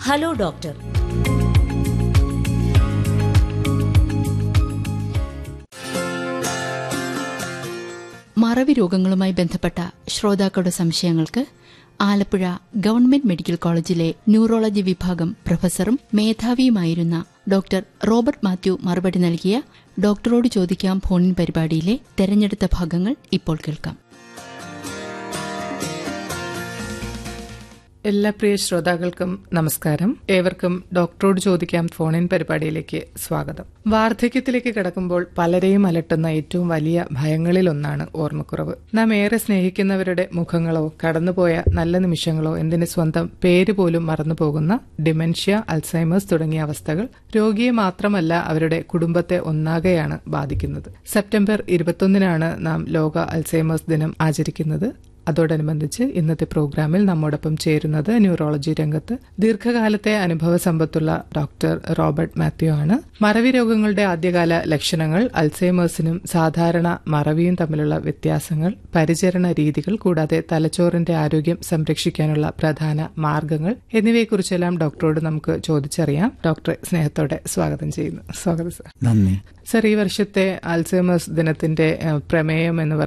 hello doctor മറവി രോഗങ്ങളുമായി ബന്ധപ്പെട്ട ശ്രോതാക്കളുടെ സംശയങ്ങൾക്ക് ആലപ്പുഴ ഗവൺമെന്റ് മെഡിക്കൽ കോളേജിലെ ന്യൂറോളജി വിഭാഗം പ്രൊഫസറും മേധാവിയുമായിരുന്ന ഡോക്ടർ റോബർട്ട് മാത്യു മറുപടി നൽകിയ ഡോക്ടറോട് ചോദിക്കാം ഫോണിൻ പരിപാടിയിലെ തെരഞ്ഞെടുത്ത ഭാഗങ്ങൾ ഇപ്പോൾ കേൾക്കാം എല്ലാ പ്രിയ ശ്രോതാക്കൾക്കും നമസ്കാരം ഏവർക്കും ഡോക്ടറോട് ചോദിക്കാം ഫോണിൻ പരിപാടിയിലേക്ക് സ്വാഗതം വാർദ്ധക്യത്തിലേക്ക് കടക്കുമ്പോൾ പലരെയും അലട്ടുന്ന ഏറ്റവും വലിയ ഭയങ്ങളിലൊന്നാണ് ഓർമ്മക്കുറവ് നാം ഏറെ സ്നേഹിക്കുന്നവരുടെ മുഖങ്ങളോ കടന്നുപോയ നല്ല നിമിഷങ്ങളോ എന്തിന് സ്വന്തം പേര് പോലും മറന്നുപോകുന്ന ഡിമെൻഷ്യ അൽസൈമേഴ്സ് തുടങ്ങിയ അവസ്ഥകൾ രോഗിയെ മാത്രമല്ല അവരുടെ കുടുംബത്തെ ഒന്നാകെയാണ് ബാധിക്കുന്നത് സെപ്റ്റംബർ ഇരുപത്തൊന്നിനാണ് നാം ലോക അൽസൈമേഴ്സ് ദിനം ആചരിക്കുന്നത് അതോടനുബന്ധിച്ച് ഇന്നത്തെ പ്രോഗ്രാമിൽ നമ്മോടൊപ്പം ചേരുന്നത് ന്യൂറോളജി രംഗത്ത് ദീർഘകാലത്തെ അനുഭവ സമ്പത്തുള്ള ഡോക്ടർ റോബർട്ട് മാത്യു ആണ് മറവി രോഗങ്ങളുടെ ആദ്യകാല ലക്ഷണങ്ങൾ അൽസൈമേഴ്സിനും സാധാരണ മറവിയും തമ്മിലുള്ള വ്യത്യാസങ്ങൾ പരിചരണ രീതികൾ കൂടാതെ തലച്ചോറിന്റെ ആരോഗ്യം സംരക്ഷിക്കാനുള്ള പ്രധാന മാർഗങ്ങൾ എന്നിവയെക്കുറിച്ചെല്ലാം ഡോക്ടറോട് നമുക്ക് ചോദിച്ചറിയാം ഡോക്ടറെ സ്നേഹത്തോടെ സ്വാഗതം ചെയ്യുന്നു സ്വാഗതം സർ നന്ദി സർ ഈ വർഷത്തെ അൽസൈമേഴ്സ് ദിനത്തിന്റെ ഏഹ്, പ്രമേയം എന്ന്